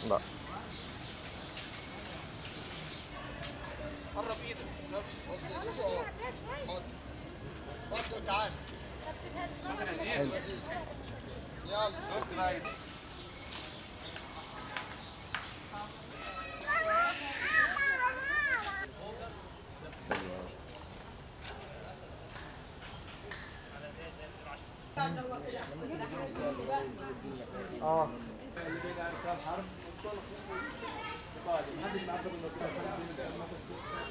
لا قرب ايدك بص يا زوزو اهو حط حط تعال حلو يا زوزو يلا شفت بقى اه اللي بين اركان حرب محدش معبر المسافه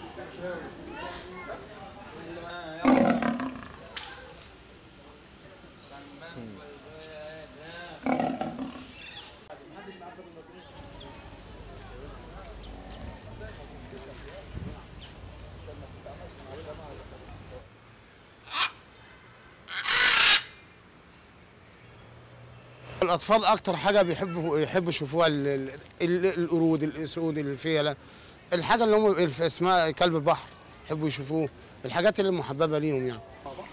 الاطفال اكتر حاجه بيحبوا يحبوا يشوفوها ال- ال- ال- القرود الاسود الفيله الحاجه اللي هم الف- اسمها كلب البحر يحبوا يشوفوه الحاجات اللي محببه ليهم يعني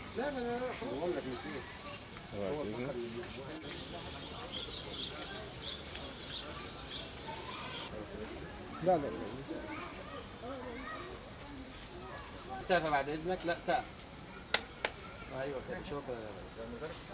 لا لا سقف بعد اذنك لا سقف ايوه كده شكرا يا ريس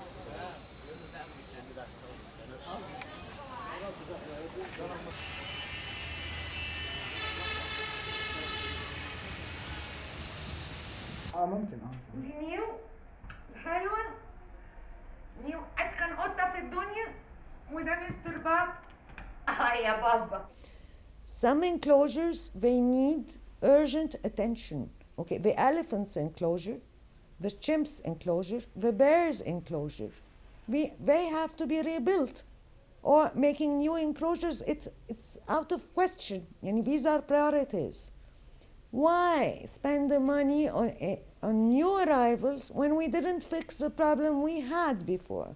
اه ممكن اه دي نيو حلوة نيو أتقن قطة في الدنيا وده مستر باب اه يا بابا Some enclosures they need urgent attention. Okay, the elephant's enclosure, the chimp's enclosure, the bear's enclosure, we, they have to be rebuilt. Or making new enclosures, it's, it's out of question. Yani these are priorities. Why spend the money on, eh, on new arrivals when we didn't fix the problem we had before?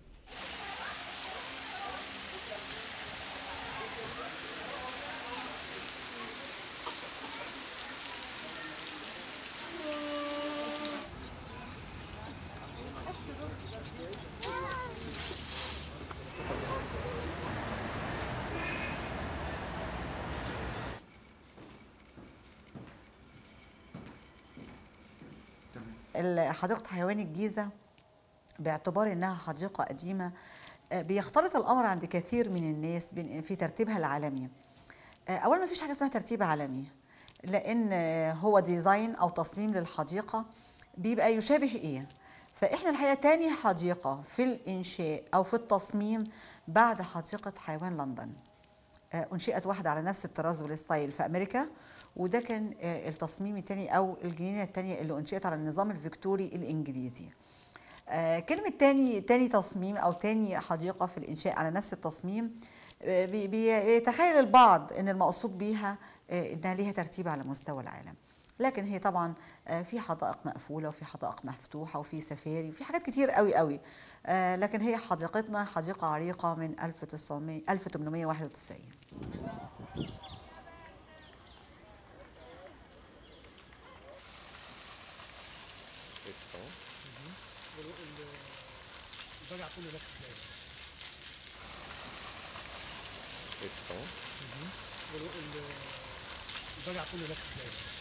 ال- حديقة حيوان الجيزة باعتبار إنها حديقة قديمة آه، بيختلط الأمر عند كثير من الناس بين- في ترتيبها العالمي آه، أولا ما فيش حاجة اسمها ترتيب عالمي لأن آه، هو ديزاين أو تصميم للحديقة بيبقى يشابه إيه فإحنا الحقيقة تاني حديقة في الإنشاء أو في التصميم بعد حديقة حيوان لندن آه، أنشئت واحدة على نفس الطراز والستايل في أمريكا وده كان آه، التصميم الثاني أو الجنينة الثانية اللي أنشئت على النظام الفيكتوري الإنجليزي آه، كلمة تاني تاني تصميم أو تاني حديقة في الإنشاء على نفس التصميم آه، بي- بيتخيل البعض أن المقصود بيها آه، أنها ليها ترتيب على مستوى العالم لكن هي طبعا آه، في حدائق مقفولة وفي حدائق مفتوحة وفي سفاري وفي حاجات كتير قوي قوي آه، لكن هي حديقتنا حديقة عريقة من 1900 1891 البجع كله نفس الكلام البجع كله نفس الكلام